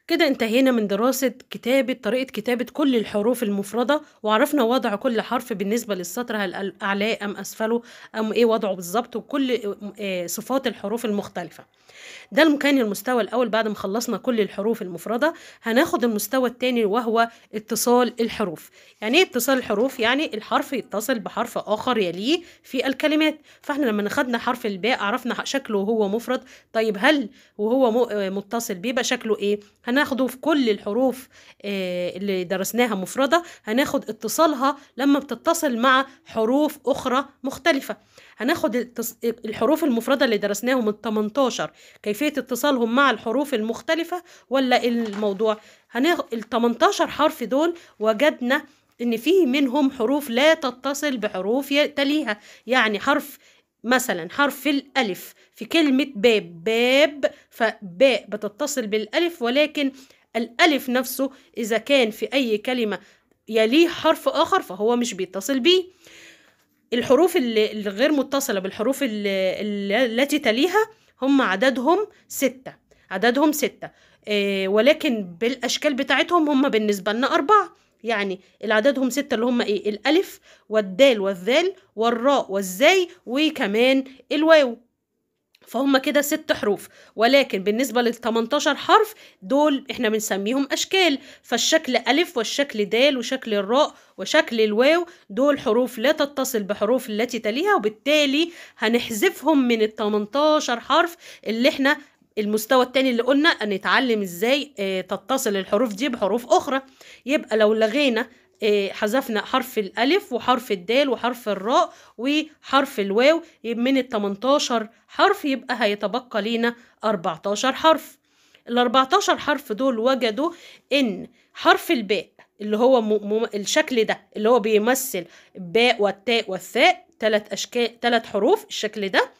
كده انتهينا من دراسة كتابة طريقة كتابة كل الحروف المفردة وعرفنا وضع كل حرف بالنسبة للسطر هل أعلاه أم أسفله أم إيه وضعه بالظبط وكل آه، صفات الحروف المختلفة ده كان المستوى الأول بعد ما خلصنا كل الحروف المفردة هناخد المستوى الثاني وهو اتصال الحروف يعني ايه اتصال الحروف يعني الحرف يتصل بحرف آخر يليه في الكلمات فاحنا لما خدنا حرف الباء عرفنا شكله وهو مفرد طيب هل وهو م- آه، متصل بيبقى شكله ايه هناخده في كل الحروف آه، اللي درسناها مفردة هناخد اتصالها لما بتتصل مع حروف أخرى مختلفة هناخد التص- الحروف المفردة اللي درسناهم ال 18 كيفية اتصالهم مع الحروف المختلفة ولا إيه الموضوع هناخد ال 18 حرف دول وجدنا ان فيه منهم حروف لا تتصل بحروف ي- تليها يعني حرف مثلا حرف الألف في كلمة باب باب فباء بتتصل بالألف ولكن الألف نفسه إذا كان في أي كلمة يليه حرف آخر فهو مش بيتصل بيه الحروف اللي اللي غير متصلة بالحروف اللي اللي التي تليها هم عددهم ستة عددهم ستة آه ولكن بالأشكال بتاعتهم هم بالنسبة لنا أربعة يعني العددهم ستة اللي هم إيه الألف والدال والذال والراء والزاي وكمان الواو فهم كده ست حروف ولكن بالنسبة لل 18 حرف دول احنا بنسميهم أشكال فالشكل ألف والشكل دال وشكل الراء وشكل الواو دول حروف لا تتصل بحروف التي تليها وبالتالي هنحذفهم من ال 18 حرف اللي احنا المستوى التاني اللي قلنا ان نتعلم ازاي اه تتصل الحروف دي بحروف اخرى يبقى لو لغينا اه حذفنا حرف الالف وحرف الدال وحرف الراء وحرف الواو من ال 18 حرف يبقى هيتبقى لينا 14 حرف ال 14 حرف دول وجدوا ان حرف الباء اللي هو م... م... الشكل ده اللي هو بيمثل الباء والتاء والثاء ثلاث اشكال ثلاث حروف الشكل ده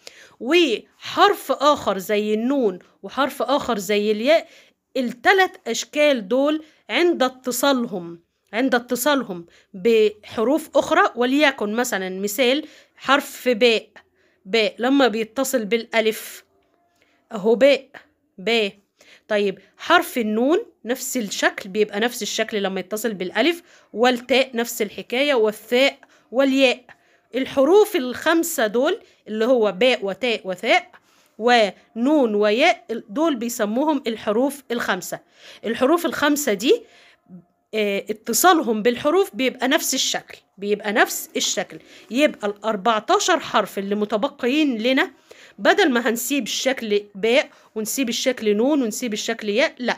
وحرف اخر زي النون وحرف اخر زي الياء الثلاث اشكال دول عند اتصالهم عند اتصالهم بحروف اخرى وليكن مثلا مثال حرف باء باء لما بيتصل بالالف اهو باء باء طيب حرف النون نفس الشكل بيبقى نفس الشكل لما يتصل بالالف والتاء نفس الحكايه والثاء والياء الحروف الخمسه دول اللي هو باء وتاء وثاء ونون وياء دول بيسموهم الحروف الخمسه الحروف الخمسه دي اه اتصالهم بالحروف بيبقى نفس الشكل بيبقى نفس الشكل يبقى ال 14 حرف اللي متبقيين لنا بدل ما هنسيب الشكل باء ونسيب الشكل نون ونسيب الشكل ياء لا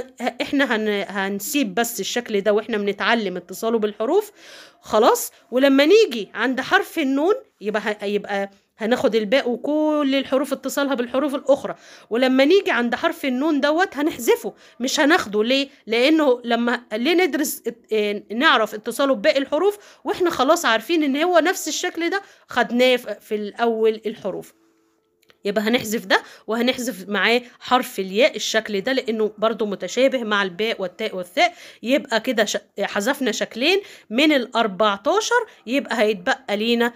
احنا هن هنسيب بس الشكل ده واحنا بنتعلم اتصاله بالحروف خلاص ولما نيجي عند حرف النون يبقى يبقى هناخد الباء وكل الحروف اتصالها بالحروف الأخرى ولما نيجي عند حرف النون دوت هنحذفه مش هناخده ليه؟ لأنه لما ليه ندرس نعرف اتصاله بباقي الحروف وإحنا خلاص عارفين إن هو نفس الشكل ده خدناه في الأول الحروف يبقى هنحذف ده وهنحذف معاه حرف الياء الشكل ده لانه برضو متشابه مع الباء والتاء والثاء يبقى كده حذفنا شكلين من ال 14 يبقى هيتبقى لينا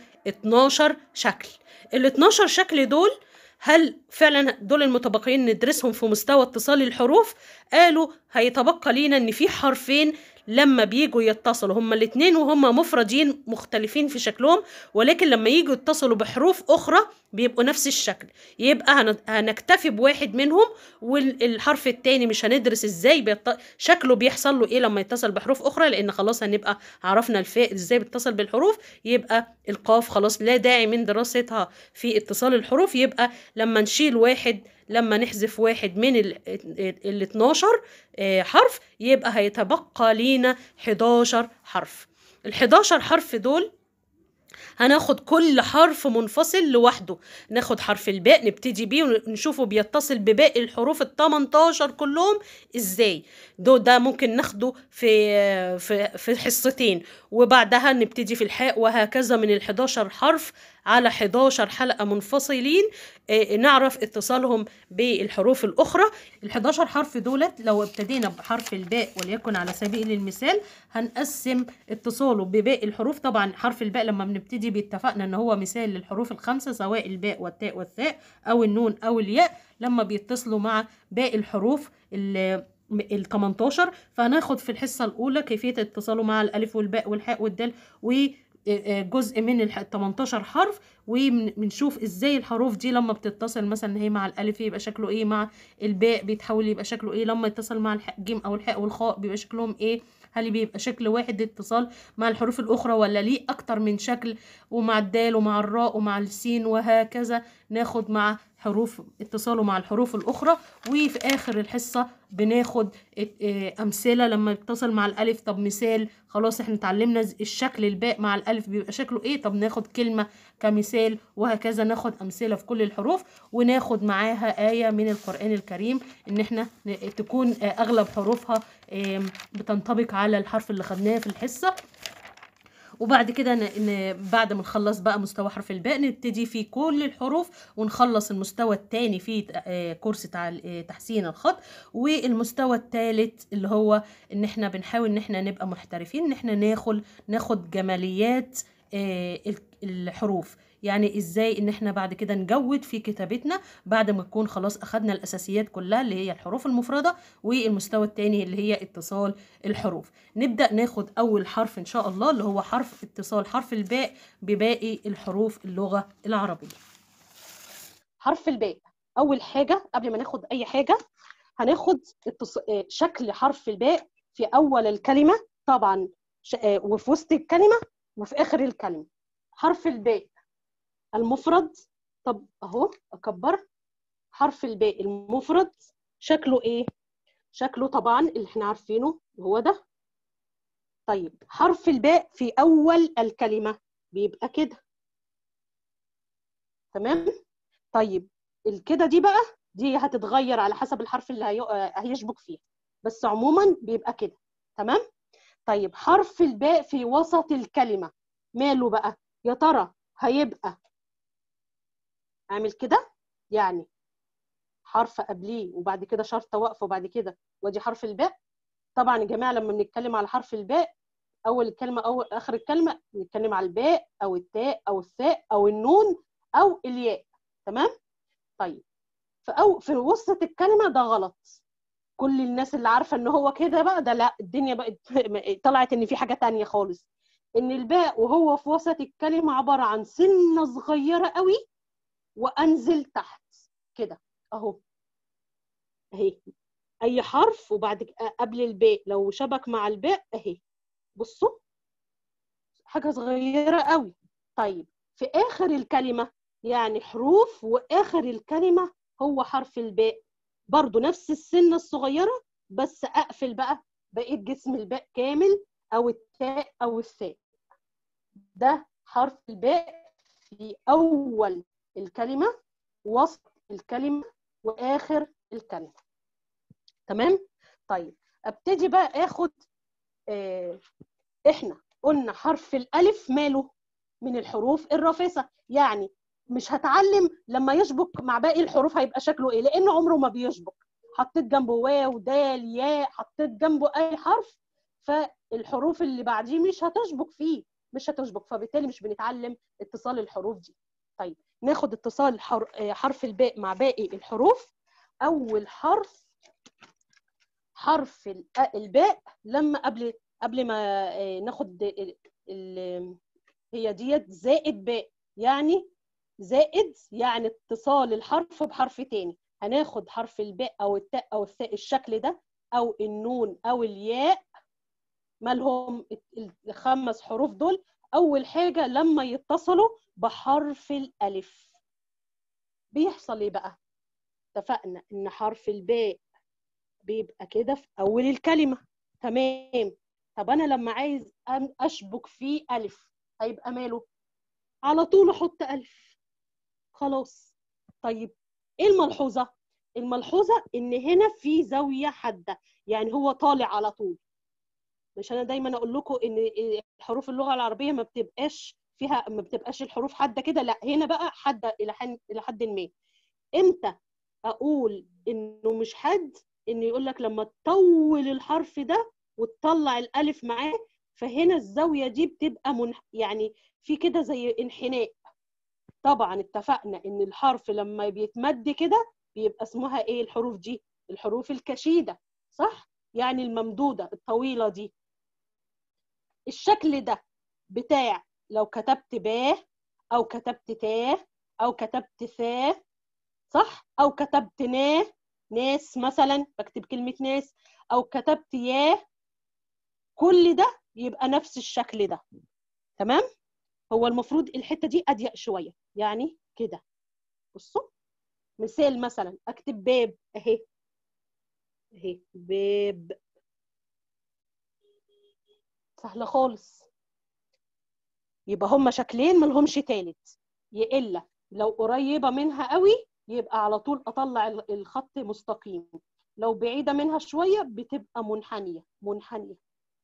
12 شكل ال 12 شكل دول هل فعلا دول المتبقيين ندرسهم في مستوى اتصال الحروف قالوا هيتبقى لينا ان في حرفين لما بيجوا يتصلوا هما الاتنين وهما مفردين مختلفين في شكلهم ولكن لما يجوا يتصلوا بحروف اخرى بيبقوا نفس الشكل يبقى هنكتفي بواحد منهم والحرف التاني مش هندرس ازاي بيط... شكله بيحصل له ايه لما يتصل بحروف اخرى لان خلاص هنبقى عرفنا الفاء ازاي بيتصل بالحروف يبقى القاف خلاص لا داعي من دراستها في اتصال الحروف يبقى لما نشيل واحد لما نحذف واحد من ال, ال 12 حرف يبقى هيتبقى لينا 11 حرف ال 11 حرف دول هناخد كل حرف منفصل لوحده ناخد حرف الباء نبتدي بيه ونشوفه بيتصل بباقي الحروف ال 18 كلهم ازاي ده ده ممكن ناخده في في في حصتين وبعدها نبتدي في الحاء وهكذا من ال 11 حرف على 11 حلقة منفصلين آه نعرف اتصالهم بالحروف الأخرى ال 11 حرف دولت لو ابتدينا بحرف الباء وليكن على سبيل المثال هنقسم اتصاله بباقي الحروف طبعا حرف الباء لما بنبتدي باتفقنا ان هو مثال للحروف الخمسة سواء الباء والتاء والثاء أو النون أو الياء لما بيتصلوا مع باقي الحروف اللي ال 18 فهناخد في الحصة الأولى كيفية اتصاله مع الألف والباء والحاء والدال وجزء من ال 18 حرف وبنشوف ازاي الحروف دي لما بتتصل مثلا هي مع الألف يبقى شكله ايه مع الباء بيتحول يبقى شكله ايه لما يتصل مع الجيم أو الحاء والخاء بيبقى شكلهم ايه هل بيبقى شكل واحد اتصال مع الحروف الأخرى ولا ليه أكتر من شكل ومع الدال ومع الراء ومع السين وهكذا ناخد مع حروف اتصاله مع الحروف الأخرى وفي آخر الحصة بناخد أمثلة لما يتصل مع الألف طب مثال خلاص احنا اتعلمنا الشكل الباء مع الألف بيبقى شكله ايه طب ناخد كلمة كمثال وهكذا ناخد أمثلة في كل الحروف وناخد معاها آية من القرآن الكريم إن احنا تكون أغلب حروفها بتنطبق على الحرف اللي خدناه في الحصة وبعد كده ن... بعد ما نخلص بقى مستوى حرف الباء نبتدي في كل الحروف ونخلص المستوى الثاني في كورس تع... تحسين الخط والمستوى الثالث اللي هو ان احنا بنحاول ان احنا نبقى محترفين ان احنا ناخد ناخد جماليات الحروف يعني ازاي ان احنا بعد كده نجود في كتابتنا بعد ما نكون خلاص اخدنا الاساسيات كلها اللي هي الحروف المفردة والمستوى الثاني اللي هي اتصال الحروف نبدأ ناخد اول حرف ان شاء الله اللي هو حرف اتصال حرف الباء بباقي الحروف اللغة العربية حرف الباء اول حاجة قبل ما ناخد اي حاجة هناخد التص... شكل حرف الباء في اول الكلمة طبعا ش... وفي وسط الكلمة وفي اخر الكلمة حرف الباء المفرد طب اهو اكبر حرف الباء المفرد شكله ايه شكله طبعا اللي احنا عارفينه هو ده طيب حرف الباء في اول الكلمه بيبقى كده تمام طيب الكده دي بقى دي هتتغير على حسب الحرف اللي هي... هيشبك فيه بس عموما بيبقى كده تمام طيب حرف الباء في وسط الكلمه ماله بقى يا ترى هيبقى اعمل كده يعني حرف قبليه وبعد كده شرطه واقفه وبعد كده وادي حرف الباء طبعا يا جماعه لما بنتكلم على حرف الباء اول الكلمه او اخر الكلمه بنتكلم على الباء او التاء او الثاء او النون او الياء تمام طيب في أو في وسط الكلمه ده غلط كل الناس اللي عارفه ان هو كده بقى ده لا الدنيا بقت طلعت ان في حاجه تانية خالص ان الباء وهو في وسط الكلمه عباره عن سنه صغيره قوي وانزل تحت كده اهو اهي اي حرف وبعد قبل الباء لو شبك مع الباء اهي بصوا حاجه صغيره قوي طيب في اخر الكلمه يعني حروف واخر الكلمه هو حرف الباء برضو نفس السنه الصغيره بس اقفل بقى بقيت جسم الباء كامل او التاء او الثاء ده حرف الباء في اول الكلمة وسط الكلمة وآخر الكلمة تمام؟ طيب ابتدي بقى اخد اه احنا قلنا حرف الألف ماله من الحروف الرافصة يعني مش هتعلم لما يشبك مع باقي الحروف هيبقى شكله ايه لأن عمره ما بيشبك حطيت جنبه واو دال ياء حطيت جنبه أي حرف فالحروف اللي بعديه مش هتشبك فيه مش هتشبك فبالتالي مش بنتعلم اتصال الحروف دي طيب ناخد اتصال حرف الباء مع باقي الحروف اول حرف حرف الباء لما قبل قبل ما ناخد ال هي ديت زائد باء يعني زائد يعني اتصال الحرف بحرف تاني هناخد حرف الباء او التاء او الثاء الشكل ده او النون او الياء مالهم الخمس حروف دول اول حاجه لما يتصلوا بحرف الالف بيحصل ايه بقى اتفقنا ان حرف الباء بيبقى كده في اول الكلمه تمام طب انا لما عايز اشبك فيه الف هيبقى ماله على طول احط الف خلاص طيب ايه الملحوظه الملحوظه ان هنا في زاويه حاده يعني هو طالع على طول مش انا دايما اقول لكم ان حروف اللغه العربيه ما بتبقاش فيها ما بتبقاش الحروف حاده كده لا هنا بقى حاده الى حد الى حد ما امتى اقول انه مش حد ان يقول لك لما تطول الحرف ده وتطلع الالف معاه فهنا الزاويه دي بتبقى من يعني في كده زي انحناء طبعا اتفقنا ان الحرف لما بيتمد كده بيبقى اسمها ايه الحروف دي الحروف الكشيده صح يعني الممدوده الطويله دي الشكل ده بتاع لو كتبت باه او كتبت تاه او كتبت ثاه صح او كتبت ناه ناس مثلا بكتب كلمه ناس او كتبت ياه كل ده يبقى نفس الشكل ده تمام هو المفروض الحته دي اضيق شويه يعني كده بصوا مثال مثلا اكتب باب اهي اهي باب سهله خالص يبقى هما شكلين ملهمش تالت يا الا لو قريبه منها قوي يبقى على طول اطلع الخط مستقيم لو بعيده منها شويه بتبقى منحنيه منحنيه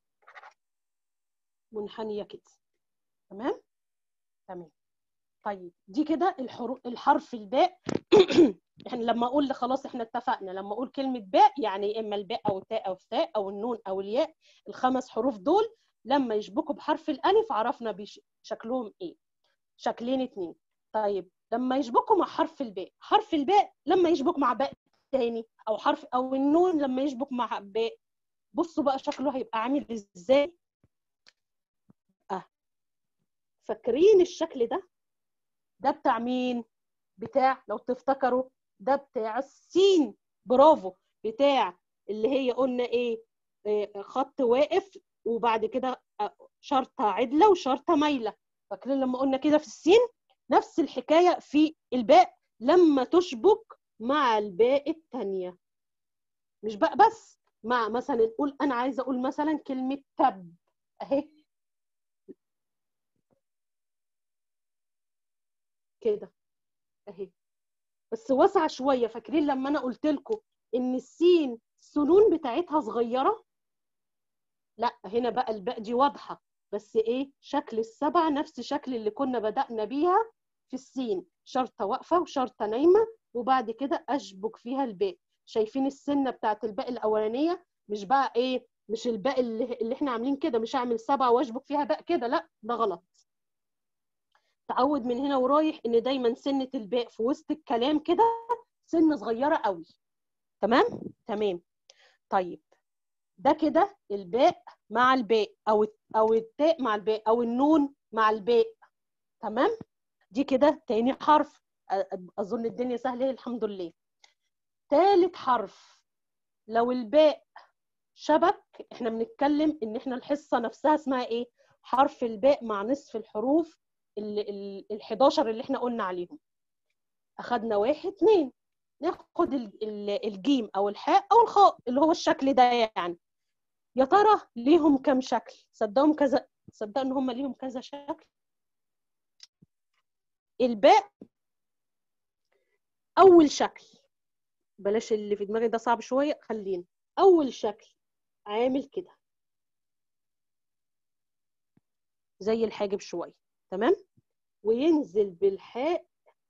منحنيه كده تمام تمام طيب دي كده الحروف الحرف الباء يعني لما اقول خلاص احنا اتفقنا لما اقول كلمه باء يعني اما الباء او التاء او الثاء او النون او الياء الخمس حروف دول لما يشبكوا بحرف الالف عرفنا بش... شكلهم ايه شكلين اتنين طيب لما يشبكوا مع حرف الباء حرف الباء لما يشبك مع باء تاني او حرف او النون لما يشبك مع باء بصوا بقى شكله هيبقى عامل ازاي اه فاكرين الشكل ده ده بتاع مين بتاع لو تفتكروا ده بتاع السين برافو بتاع اللي هي قلنا ايه, إيه خط واقف وبعد كده شرطه عدله وشرطه مايله فاكرين لما قلنا كده في السين نفس الحكايه في الباء لما تشبك مع الباء الثانيه مش بقى بس مع مثلا نقول انا عايزه اقول مثلا كلمه تب اهي كده اهي بس واسعه شويه فاكرين لما انا قلت لكم ان السين السنون بتاعتها صغيره لا هنا بقى الباء دي واضحه بس ايه شكل السبعه نفس شكل اللي كنا بدانا بيها في السين شرطه واقفه وشرطه نايمه وبعد كده اشبك فيها الباء شايفين السنه بتاعت الباء الاولانيه مش بقى ايه مش الباء اللي, اللي احنا عاملين كده مش هعمل سبعه واشبك فيها باء كده لا ده غلط تعود من هنا ورايح ان دايما سنه الباء في وسط الكلام كده سنه صغيره قوي تمام تمام طيب ده كده الباء مع الباء او او التاء مع الباء او النون مع الباء تمام دي كده تاني حرف اظن الدنيا سهله الحمد لله تالت حرف لو الباء شبك احنا بنتكلم ان احنا الحصه نفسها اسمها ايه حرف الباء مع نصف الحروف ال 11 اللي احنا قلنا عليهم اخدنا واحد اتنين ناخد الجيم او الحاء او الخاء اللي هو الشكل ده يعني يا ترى ليهم كم شكل صدقهم كذا صدق ان هم ليهم كذا شكل الباء اول شكل بلاش اللي في دماغي ده صعب شويه خلينا اول شكل عامل كده زي الحاجب شويه تمام وينزل بالحاء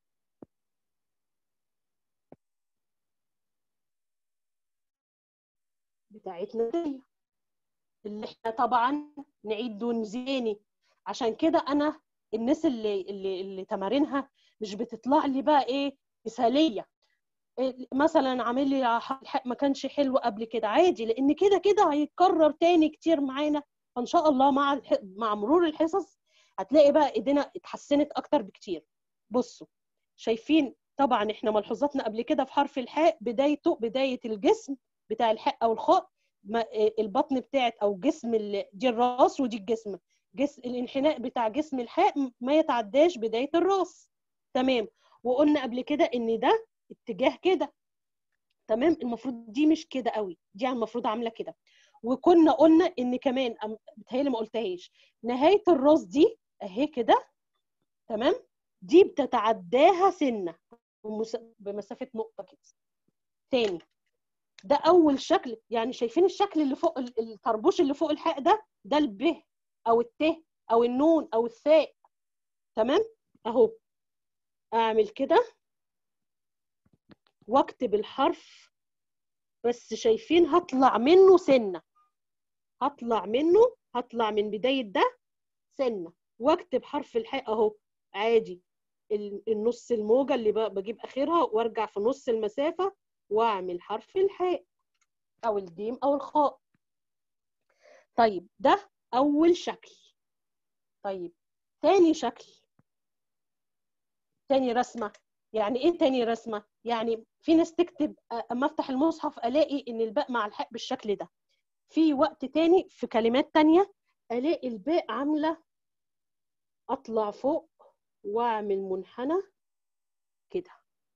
بتاعتنا دي اللي احنا طبعا نعيد ونزيني عشان كده انا الناس اللي اللي اللي تمارينها مش بتطلع لي بقى ايه مثاليه إيه مثلا عامل لي ما كانش حلو قبل كده عادي لان كده كده هيتكرر تاني كتير معانا فان شاء الله مع الح... مع مرور الحصص هتلاقي بقى ايدينا اتحسنت اكتر بكتير بصوا شايفين طبعا احنا ملحوظاتنا قبل كده في حرف الحاء بدايته بدايه الجسم بتاع الحاء او الخاء البطن بتاعت او جسم دي الراس ودي الجسم جسم الانحناء بتاع جسم الحاء ما يتعداش بدايه الراس تمام وقلنا قبل كده ان ده اتجاه كده تمام المفروض دي مش كده قوي دي المفروض عامله كده وكنا قلنا ان كمان بتهيألي ما قلتهاش نهايه الراس دي اهي كده تمام دي بتتعداها سنه بمسافه نقطه كده تاني ده اول شكل يعني شايفين الشكل اللي فوق الطربوش اللي فوق الحاء ده ده الب او الت او النون او الثاء تمام اهو اعمل كده واكتب الحرف بس شايفين هطلع منه سنه هطلع منه هطلع من بدايه ده سنه واكتب حرف الحاء اهو عادي النص الموجه اللي بجيب اخرها وارجع في نص المسافه واعمل حرف الحاء او الجيم او الخاء طيب ده اول شكل طيب تاني شكل تاني رسمه يعني ايه تاني رسمه يعني في ناس تكتب اما افتح المصحف الاقي ان الباء مع الحاء بالشكل ده في وقت تاني في كلمات تانية الاقي الباء عامله اطلع فوق واعمل منحنى كده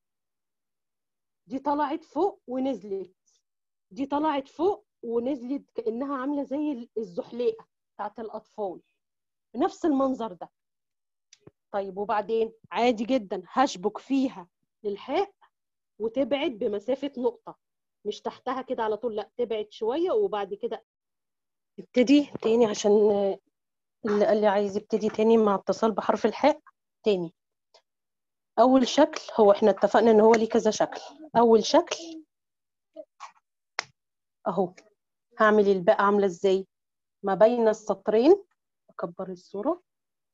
دي طلعت فوق ونزلت دي طلعت فوق ونزلت كانها عامله زي الزحليقه بتاعت الاطفال بنفس المنظر ده طيب وبعدين عادي جدا هشبك فيها للحاء وتبعد بمسافه نقطه مش تحتها كده على طول لا تبعد شويه وبعد كده ابتدي تاني عشان اللي قال لي عايز يبتدي تاني مع اتصال بحرف الحاء تاني اول شكل هو احنا اتفقنا ان هو ليه كذا شكل اول شكل اهو هعمل الباء عامله ازاي ما بين السطرين اكبر الصوره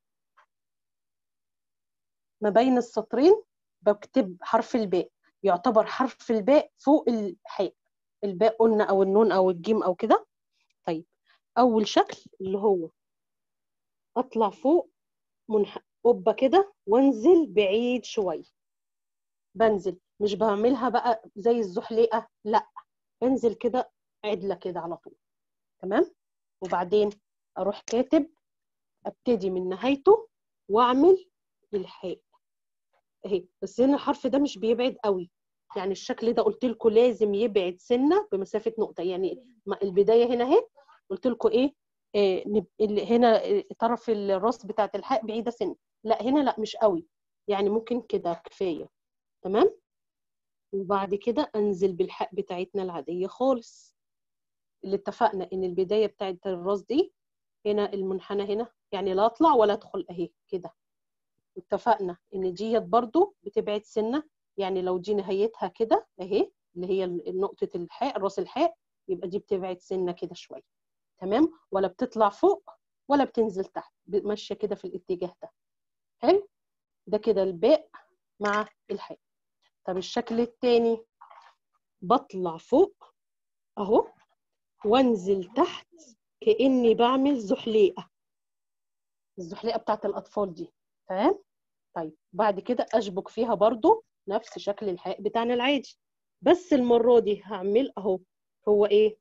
ما بين السطرين بكتب حرف الباء يعتبر حرف الباء فوق الحاء الباء قلنا او النون او الجيم او كده طيب اول شكل اللي هو اطلع فوق منح... قبه كده وانزل بعيد شويه بنزل مش بعملها بقى زي الزحليقه لا بنزل كده عدله كده على طول تمام وبعدين اروح كاتب ابتدي من نهايته واعمل الحاء اهي بس هنا الحرف ده مش بيبعد قوي يعني الشكل ده قلت لكم لازم يبعد سنه بمسافه نقطه يعني البدايه هنا اهي قلت لكم ايه, إيه هنا طرف الراس بتاعت الحاء بعيده سنه لا هنا لا مش قوي يعني ممكن كده كفايه تمام وبعد كده انزل بالحاء بتاعتنا العاديه خالص اللي اتفقنا ان البدايه بتاعت الراس دي هنا المنحنى هنا يعني لا اطلع ولا ادخل اهي كده واتفقنا ان ديت برضو بتبعد سنه يعني لو دي نهايتها كده اهي اللي هي نقطه الحاء راس الحاء يبقى دي بتبعد سنه كده شويه تمام ولا بتطلع فوق ولا بتنزل تحت ماشيه كده في الاتجاه ده حلو ده كده الباء مع الحاء طب الشكل التاني بطلع فوق اهو وانزل تحت كاني بعمل زحليقه الزحليقه بتاعت الاطفال دي تمام طيب بعد كده اشبك فيها برضو نفس شكل الحاء بتاعنا العادي بس المره دي هعمل اهو هو ايه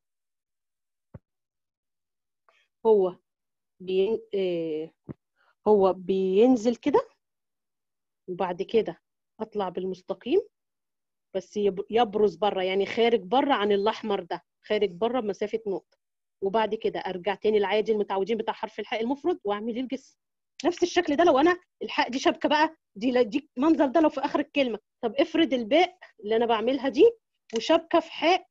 هو بين... إيه هو بينزل كده وبعد كده اطلع بالمستقيم بس يبرز بره يعني خارج بره عن الاحمر ده خارج بره بمسافه نقطه وبعد كده ارجع تاني العادي المتعودين بتاع حرف الحاء المفرد واعمل الجسم نفس الشكل ده لو انا الحاء دي شبكه بقى دي دي منظر ده لو في اخر الكلمه طب افرض الباء اللي انا بعملها دي وشبكه في حاء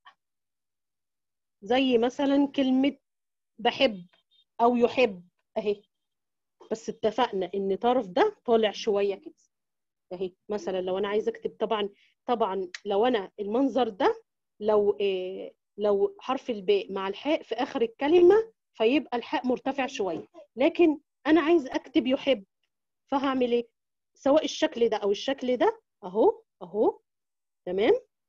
زي مثلا كلمه بحب او يحب اهي بس اتفقنا ان طرف ده طالع شويه كده اهي مثلا لو انا عايزه اكتب طبعا طبعا لو انا المنظر ده لو إيه لو حرف الباء مع الحاء في اخر الكلمه فيبقى الحاء مرتفع شويه لكن انا عايز اكتب يحب فهعمل ايه سواء الشكل ده او الشكل ده اهو اهو تمام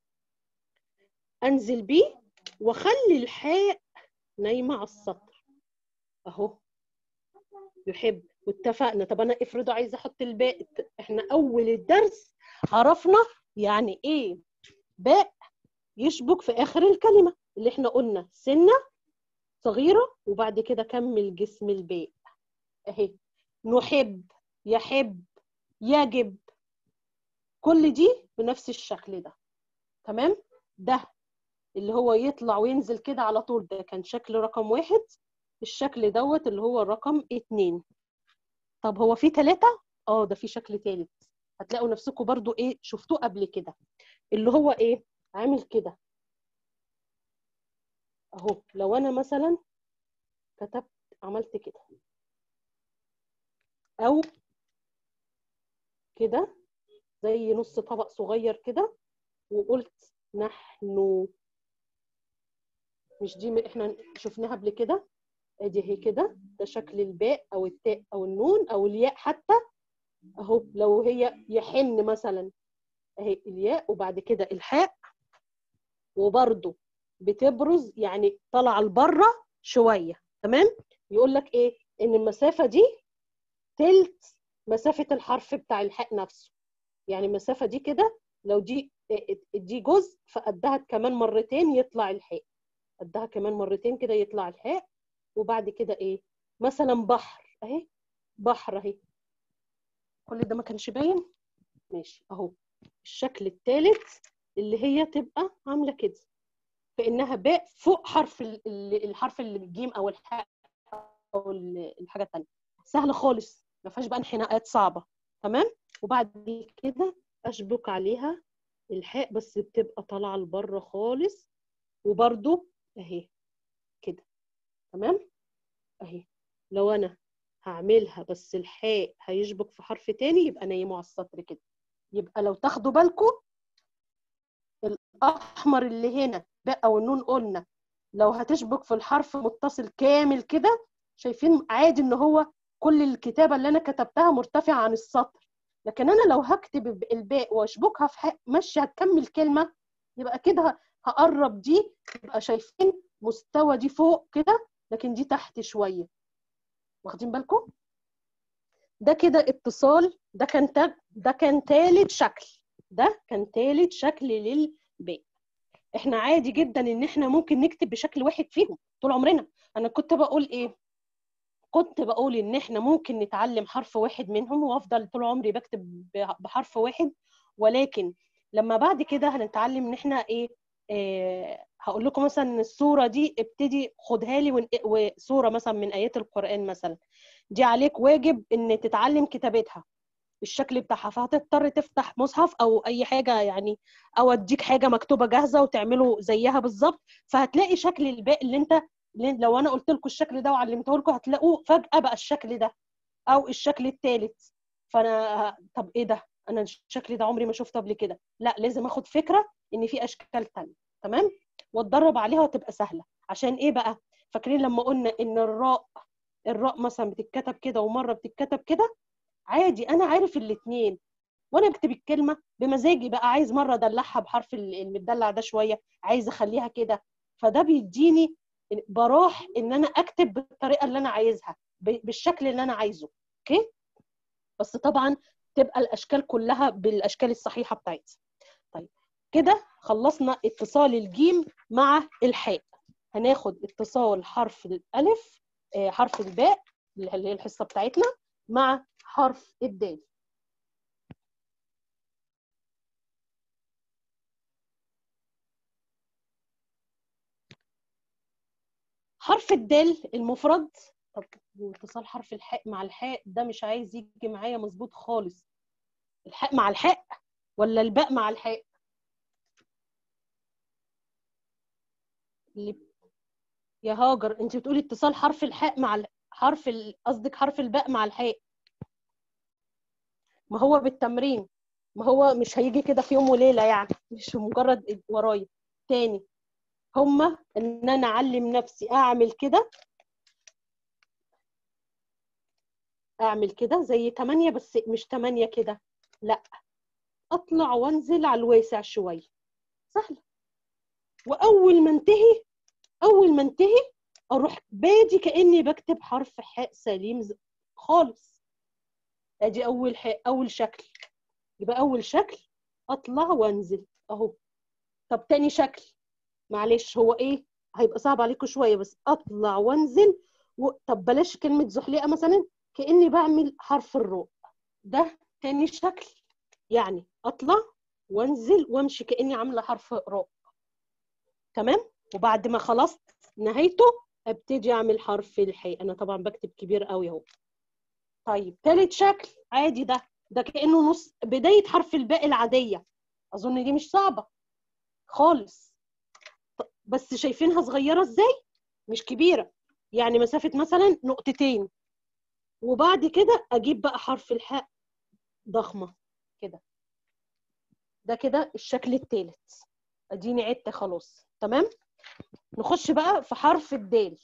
انزل بيه واخلي الحاء نايمه على السطر اهو يحب واتفقنا طب انا افرضوا عايزه احط الباء احنا اول الدرس عرفنا يعني ايه باء يشبك في اخر الكلمه اللي احنا قلنا سنه صغيره وبعد كده كمل جسم الباء اهي نحب يحب يجب كل دي بنفس الشكل ده تمام ده اللي هو يطلع وينزل كده على طول ده كان شكل رقم واحد الشكل دوت اللي هو رقم اتنين طب هو في تلاتة؟ اه ده في شكل تالت هتلاقوا نفسكم برضو ايه شفتوه قبل كده اللي هو ايه عامل كده اهو لو انا مثلا كتبت عملت كده او كده زي نص طبق صغير كده وقلت نحن مش دي احنا شفناها قبل كده ادي هي كده ده شكل الباء او التاء او النون او الياء حتى اهو لو هي يحن مثلا اهي الياء وبعد كده الحاء وبرده بتبرز يعني طالعه لبره شويه تمام يقول لك ايه ان المسافه دي تلت مسافه الحرف بتاع الحاء نفسه يعني المسافه دي كده لو دي دي جزء فقدها كمان مرتين يطلع الحاء قدها كمان مرتين كده يطلع الحاء وبعد كده ايه مثلا بحر اهي بحر اهي كل ده ما كانش باين ماشي اهو الشكل الثالث اللي هي تبقى عامله كده كانها باء فوق حرف الحرف الجيم او الحاء او الحاجه الثانيه سهله خالص ما فيهاش بقى انحناءات صعبه تمام وبعد كده اشبك عليها الحاء بس بتبقى طالعه لبره خالص وبرده اهي كده تمام اهي لو انا هعملها بس الحاء هيشبك في حرف تاني يبقى نايمه على السطر كده يبقى لو تاخدوا بالكم الاحمر اللي هنا بقى والنون قلنا لو هتشبك في الحرف متصل كامل كده شايفين عادي ان هو كل الكتابه اللي انا كتبتها مرتفعه عن السطر لكن انا لو هكتب الباء واشبكها في حق ماشيه هتكمل كلمه يبقى كده هقرب دي يبقى شايفين مستوى دي فوق كده لكن دي تحت شويه واخدين بالكم ده كده اتصال ده كان تاب ده كان تالت شكل ده كان تالت شكل للباء احنا عادي جدا ان احنا ممكن نكتب بشكل واحد فيهم طول عمرنا انا كنت بقول ايه كنت بقول ان احنا ممكن نتعلم حرف واحد منهم وافضل طول عمري بكتب بحرف واحد ولكن لما بعد كده هنتعلم ان احنا ايه, إيه هقول لكم مثلا الصوره دي ابتدي خدها لي وصوره مثلا من ايات القران مثلا دي عليك واجب ان تتعلم كتابتها الشكل بتاعها فهتضطر تفتح مصحف او اي حاجه يعني او اديك حاجه مكتوبه جاهزه وتعملوا زيها بالظبط فهتلاقي شكل الباقي اللي انت لو انا قلت لكم الشكل ده وعلمته لكم هتلاقوه فجاه بقى الشكل ده او الشكل الثالث فانا طب ايه ده انا الشكل ده عمري ما شفته قبل كده لا لازم اخد فكره ان في اشكال ثانيه تمام واتدرب عليها وتبقى سهله عشان ايه بقى فاكرين لما قلنا ان الراء الراء مثلا بتتكتب كده ومره بتتكتب كده عادي انا عارف الاثنين وانا بكتب الكلمه بمزاجي بقى عايز مره ادلعها بحرف المدلع ده شويه عايز اخليها كده فده بيديني براح ان انا اكتب بالطريقه اللي انا عايزها بالشكل اللي انا عايزه اوكي بس طبعا تبقى الاشكال كلها بالاشكال الصحيحه بتاعتها طيب كده خلصنا اتصال الجيم مع الحاء هناخد اتصال حرف الالف حرف الباء اللي هي الحصه بتاعتنا مع حرف الدال حرف الدال المفرد طب واتصال حرف الحاء مع الحاء ده مش عايز يجي معايا مظبوط خالص الحاء مع الحاء ولا الباء مع الحاء اللي يا هاجر انت بتقولي اتصال حرف الحاء مع حرف قصدك حرف الباء مع الحاء ما هو بالتمرين ما هو مش هيجي كده في يوم وليله يعني مش مجرد ورايا تاني هما ان انا اعلم نفسي اعمل كده اعمل كده زي 8 بس مش 8 كده لا اطلع وانزل على الواسع شويه سهله واول ما انتهي اول ما انتهي اروح بادي كاني بكتب حرف حاء سليم خالص ادي اول حاء اول شكل يبقى اول شكل اطلع وانزل اهو طب تاني شكل معلش هو ايه هيبقى صعب عليكم شويه بس اطلع وانزل و... طب بلاش كلمه زحليقه مثلا كاني بعمل حرف الراء ده تاني شكل يعني اطلع وانزل وامشي كاني عامله حرف راء تمام وبعد ما خلصت نهايته ابتدي اعمل حرف الحاء انا طبعا بكتب كبير قوي اهو طيب تالت شكل عادي ده ده كانه نص بدايه حرف الباء العاديه اظن دي مش صعبه خالص بس شايفينها صغيره ازاي مش كبيره يعني مسافه مثلا نقطتين وبعد كده اجيب بقى حرف الحاء ضخمه كده ده كده الشكل الثالث اديني عدت خلاص تمام نخش بقى في حرف الدال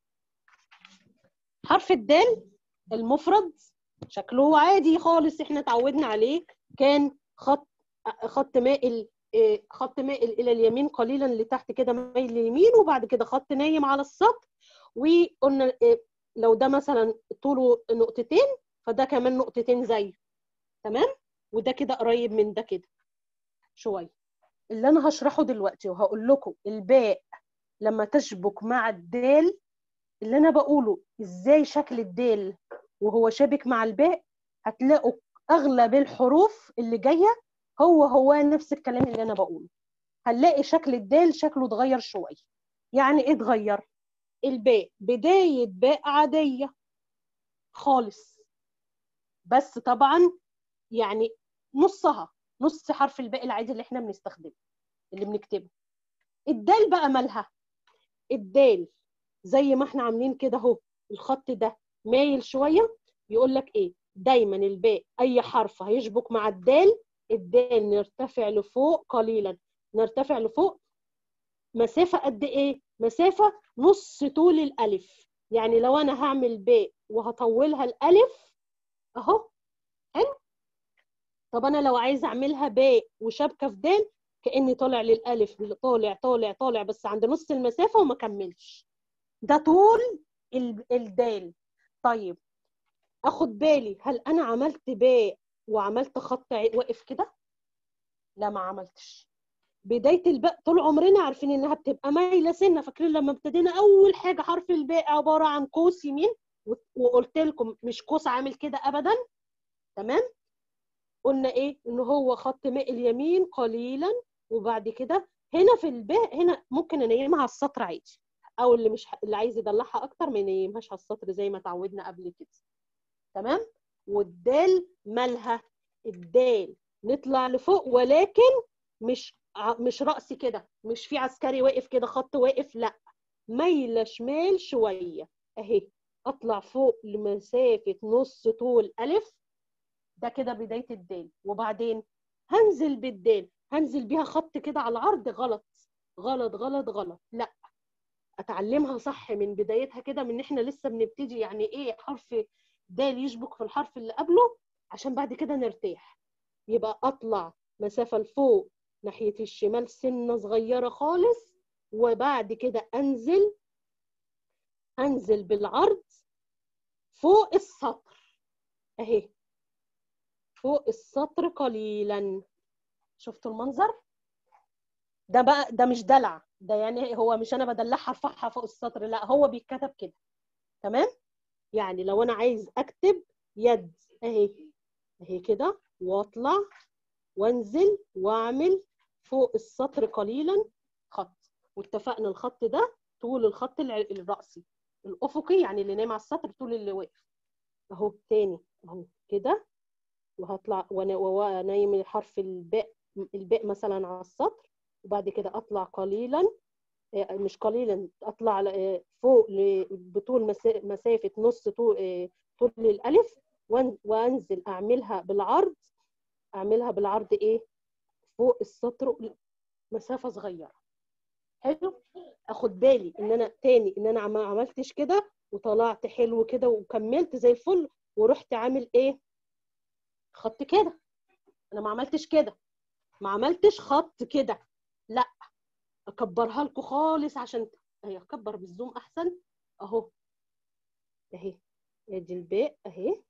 حرف الدال المفرد شكله عادي خالص احنا اتعودنا عليه كان خط خط مائل إيه، خط مائل الى اليمين قليلا لتحت كده مايل لليمين وبعد كده خط نايم على السطر وقلنا إيه، لو ده مثلا طوله نقطتين فده كمان نقطتين زيه تمام وده كده قريب من ده كده شويه اللي انا هشرحه دلوقتي وهقول لكم الباء لما تشبك مع الدال اللي انا بقوله ازاي شكل الدال وهو شابك مع الباء هتلاقوا اغلب الحروف اللي جايه هو هو نفس الكلام اللي انا بقوله هنلاقي شكل الدال شكله اتغير شويه يعني ايه اتغير الباء بدايه باء عاديه خالص بس طبعا يعني نصها نص حرف الباء العادي اللي احنا بنستخدمه اللي بنكتبه الدال بقى مالها الدال زي ما احنا عاملين كده اهو الخط ده مايل شويه يقول لك ايه دايما الباء اي حرف هيشبك مع الدال الدال نرتفع لفوق قليلا نرتفع لفوق مسافه قد ايه مسافه نص طول الالف يعني لو انا هعمل باء وهطولها الالف اهو حلو طب انا لو عايزه اعملها باء وشبكه في دال كاني طالع للالف طالع طالع طالع بس عند نص المسافه وما كملش ده طول ال- الدال طيب اخد بالي هل انا عملت باء وعملت خط ع- واقف كده لا ما عملتش بدايه الباء طول عمرنا عارفين انها بتبقى مايله سنه فاكرين لما ابتدينا اول حاجه حرف الباء عباره عن قوس يمين و- وقلت لكم مش قوس عامل كده ابدا تمام قلنا ايه ان هو خط مائل يمين قليلا وبعد كده هنا في الباء هنا ممكن انيمها على السطر عادي او اللي مش اللي عايز يدلعها اكتر ما ينيمهاش على السطر زي ما اتعودنا قبل كده تمام والدال مالها الدال نطلع لفوق ولكن مش ع- مش رأسي كده مش في عسكري واقف كده خط واقف لا مايله شمال شويه اهي اطلع فوق لمسافه نص طول الف ده كده بدايه الدال وبعدين هنزل بالدال هنزل بيها خط كده على العرض غلط غلط غلط غلط لا اتعلمها صح من بدايتها كده من احنا لسه بنبتدي يعني ايه حرف دال يشبك في الحرف اللي قبله عشان بعد كده نرتاح يبقى اطلع مسافه لفوق ناحيه الشمال سنه صغيره خالص وبعد كده انزل انزل بالعرض فوق السطر اهي فوق السطر قليلا شفتوا المنظر ده بقى ده مش دلع ده يعني هو مش انا بدلعها ارفعها فوق السطر لا هو بيتكتب كده تمام يعني لو انا عايز اكتب يد اهي اهي كده واطلع وانزل واعمل فوق السطر قليلا خط واتفقنا الخط ده طول الخط الع- الرأسي الافقي يعني اللي نايم على السطر طول اللي واقف اهو تاني اهو كده وهطلع وانا وانا نايم الحرف الباء الباء مثلا على السطر وبعد كده اطلع قليلا آه، مش قليلا اطلع آه، فوق ل- بطول مسا- مسافه نص طول آه، طول الالف وأن- وانزل اعملها بالعرض اعملها بالعرض ايه فوق السطر مسافه صغيره حلو اخد بالي ان انا تاني ان انا ما عملتش كده وطلعت حلو كده وكملت زي الفل ورحت عامل ايه خط كده انا ما عملتش كده ما عملتش خط كده لا اكبرها لكم خالص عشان اهي اكبر بالزوم احسن اهو اهي ادي الباء اهي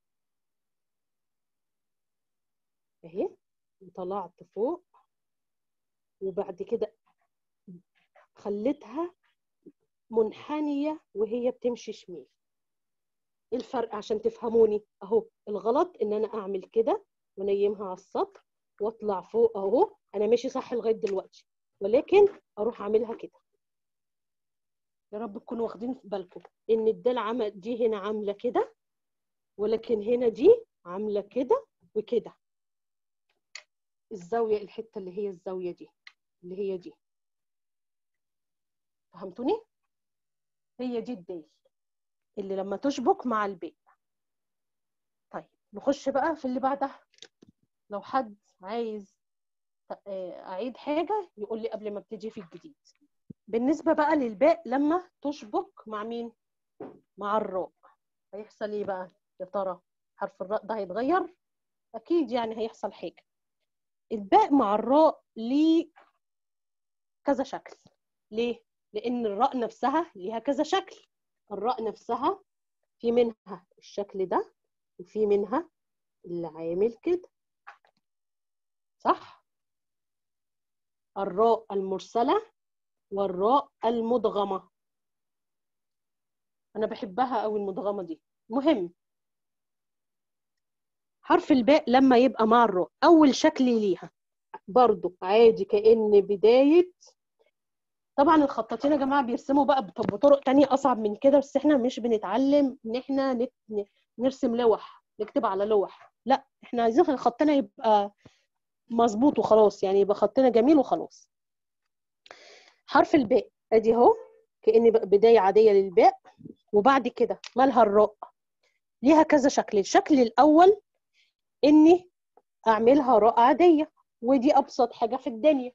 اهي وطلعت فوق وبعد كده خليتها منحنية وهي بتمشي شمال ايه الفرق عشان تفهموني اهو الغلط ان انا اعمل كده ونيمها على السطر واطلع فوق اهو انا ماشي صح لغايه دلوقتي ولكن اروح اعملها كده يا رب تكونوا واخدين في بالكم ان الدال عمل دي هنا عامله كده ولكن هنا دي عامله كده وكده الزاويه الحته اللي هي الزاويه دي اللي هي دي فهمتوني هي دي الدال اللي لما تشبك مع الباء طيب نخش بقى في اللي بعدها لو حد عايز آه، اعيد حاجه يقول لي قبل ما ابتدي في الجديد بالنسبه بقى للباء لما تشبك مع مين مع الراء هيحصل ايه بقى يا ترى حرف الراء ده هيتغير اكيد يعني هيحصل حاجه الباء مع الراء ليه كذا شكل ليه لان الراء نفسها ليها كذا شكل الراء نفسها في منها الشكل ده وفي منها اللي عامل كده صح الراء المرسلة والراء المدغمة أنا بحبها أوي المدغمة دي مهم حرف الباء لما يبقى مع الراء أول شكل ليها برضو عادي كأن بداية طبعا الخطاطين يا جماعة بيرسموا بقى بط- بطرق تانية أصعب من كده بس احنا مش بنتعلم إن احنا نت- نرسم لوح نكتب على لوح لا احنا عايزين خطنا يبقى مظبوط وخلاص يعني يبقى خطنا جميل وخلاص حرف الباء ادي اهو كأن بقى بداية عادية للباء وبعد كده مالها الراء ليها كذا شكل الشكل الأول إني أعملها راء عادية ودي أبسط حاجة في الدنيا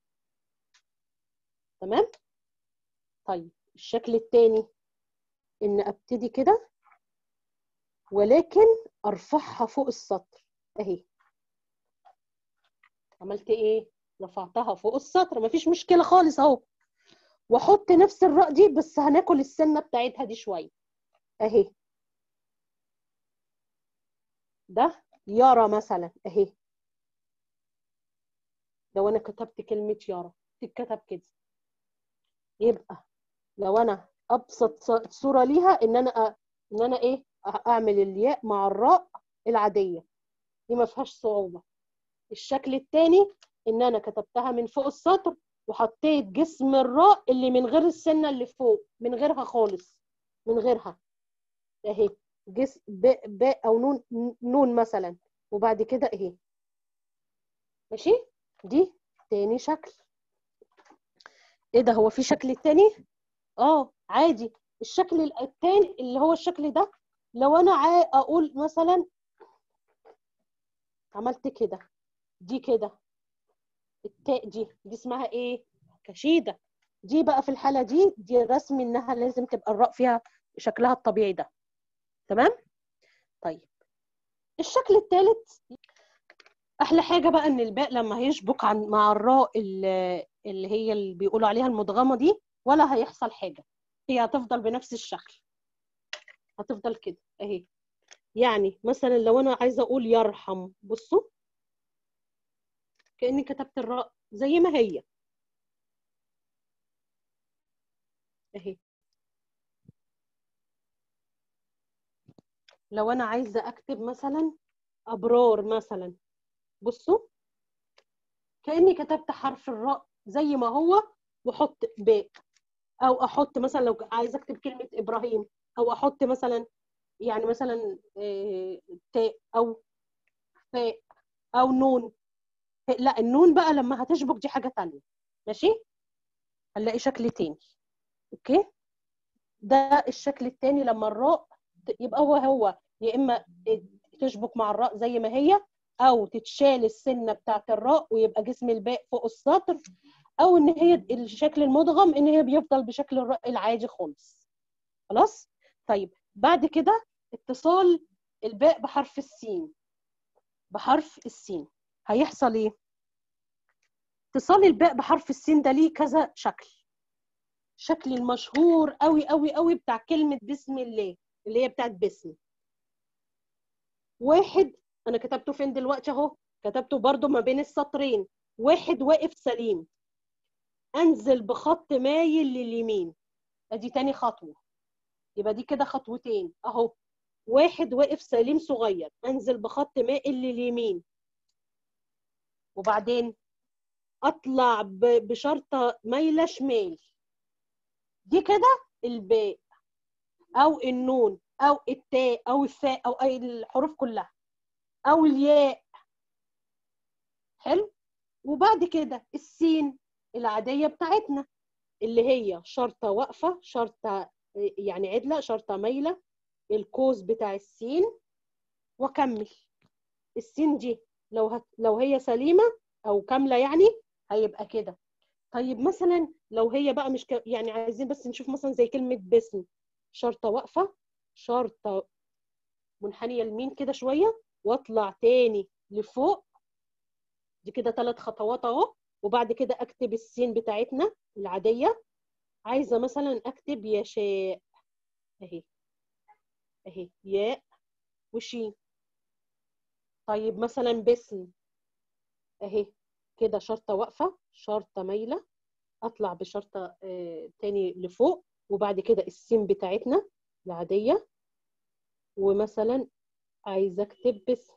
تمام طيب الشكل التاني إن أبتدي كده ولكن أرفعها فوق السطر أهي عملت إيه؟ رفعتها فوق السطر مفيش مشكلة خالص أهو واحط نفس الراء دي بس هناكل السنه بتاعتها دي شويه اهي ده يارا مثلا اهي لو انا كتبت كلمه يارا تتكتب كده يبقى لو انا ابسط ص- صوره ليها ان انا أ... ان انا ايه أ- اعمل الياء مع الراء العاديه دي ما فيهاش صعوبه الشكل الثاني ان انا كتبتها من فوق السطر وحطيت جسم الراء اللي من غير السنه اللي فوق من غيرها خالص من غيرها اهي جسم باء باء او نون نون مثلا وبعد كده اهي ماشي دي تاني شكل ايه ده هو في شكل تاني اه عادي الشكل التاني اللي هو الشكل ده لو انا عا... اقول مثلا عملت كده دي كده التاء دي دي اسمها ايه كشيده دي بقى في الحاله دي دي رسم انها لازم تبقى الراء فيها شكلها الطبيعي ده تمام طيب الشكل الثالث احلى حاجه بقى ان الباء لما هيشبك عن مع الراء اللي اللي هي اللي بيقولوا عليها المدغمه دي ولا هيحصل حاجه هي هتفضل بنفس الشكل هتفضل كده اهي يعني مثلا لو انا عايزه اقول يرحم بصوا كاني كتبت الراء زي ما هي اهي لو انا عايزه اكتب مثلا ابرار مثلا بصوا كاني كتبت حرف الراء زي ما هو واحط باء او احط مثلا لو عايزه اكتب كلمه ابراهيم او احط مثلا يعني مثلا آه، تاء او فاء او نون لا النون بقى لما هتشبك دي حاجه تانية ماشي هنلاقي شكل تاني اوكي ده الشكل التاني لما الراء ت- يبقى هو هو يا اما تشبك مع الراء زي ما هي او تتشال السنه بتاعت الراء ويبقى جسم الباء فوق السطر او ان هي الشكل المدغم ان هي بيفضل بشكل الراء العادي خالص خلاص طيب بعد كده اتصال الباء بحرف السين بحرف السين هيحصل ايه اتصال الباء بحرف السين ده ليه كذا شكل شكل المشهور قوي قوي قوي بتاع كلمة بسم الله اللي هي بتاعت بسم واحد انا كتبته فين دلوقتي اهو كتبته برضو ما بين السطرين واحد واقف سليم انزل بخط مايل لليمين ادي تاني خطوة يبقى دي كده خطوتين اهو واحد واقف سليم صغير انزل بخط مائل لليمين وبعدين اطلع ب- بشرطة مايلة شمال دي كده الباء او النون او التاء او الثاء او اي الحروف كلها او الياء حلو وبعد كده السين العادية بتاعتنا اللي هي شرطة واقفة شرطة يعني عدلة شرطة مايلة القوس بتاع السين واكمل السين دي لو هت... لو هي سليمة او كاملة يعني هيبقى كده طيب مثلا لو هي بقى مش ك... يعني عايزين بس نشوف مثلا زي كلمة باسم شرطة واقفة شرطة منحنية يمين كده شوية واطلع تاني لفوق دي كده ثلاث خطوات اهو وبعد كده اكتب السين بتاعتنا العاديه عايزه مثلا اكتب يشاء اهي اهي ياء وشين طيب مثلا باسم اهي كده شرطه واقفه شرطه مايله اطلع بشرطه آه تاني لفوق وبعد كده السين بتاعتنا العاديه ومثلا عايزه اكتب باسم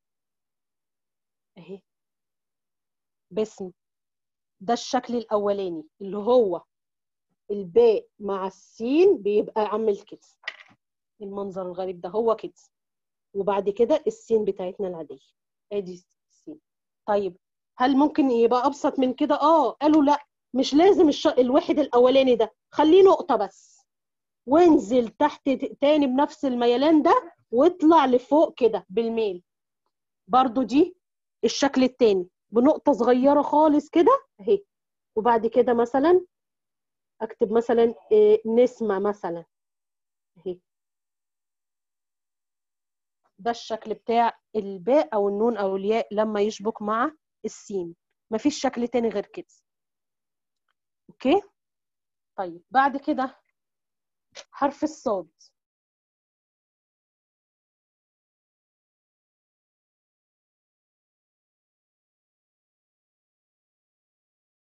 اهي باسم ده الشكل الاولاني اللي هو الباء مع السين بيبقى عامل كده المنظر الغريب ده هو كده وبعد كده السين بتاعتنا العاديه ادي السين طيب هل ممكن يبقى ابسط من كده اه قالوا لا مش لازم الش... الواحد الاولاني ده خليه نقطه بس وانزل تحت تاني بنفس الميلان ده واطلع لفوق كده بالميل برضو دي الشكل التاني بنقطه صغيره خالص كده اهي وبعد كده مثلا اكتب مثلا نسمه مثلا اهي ده الشكل بتاع الباء او النون او الياء لما يشبك مع السين مفيش شكل تاني غير كده اوكي طيب بعد كده حرف الصاد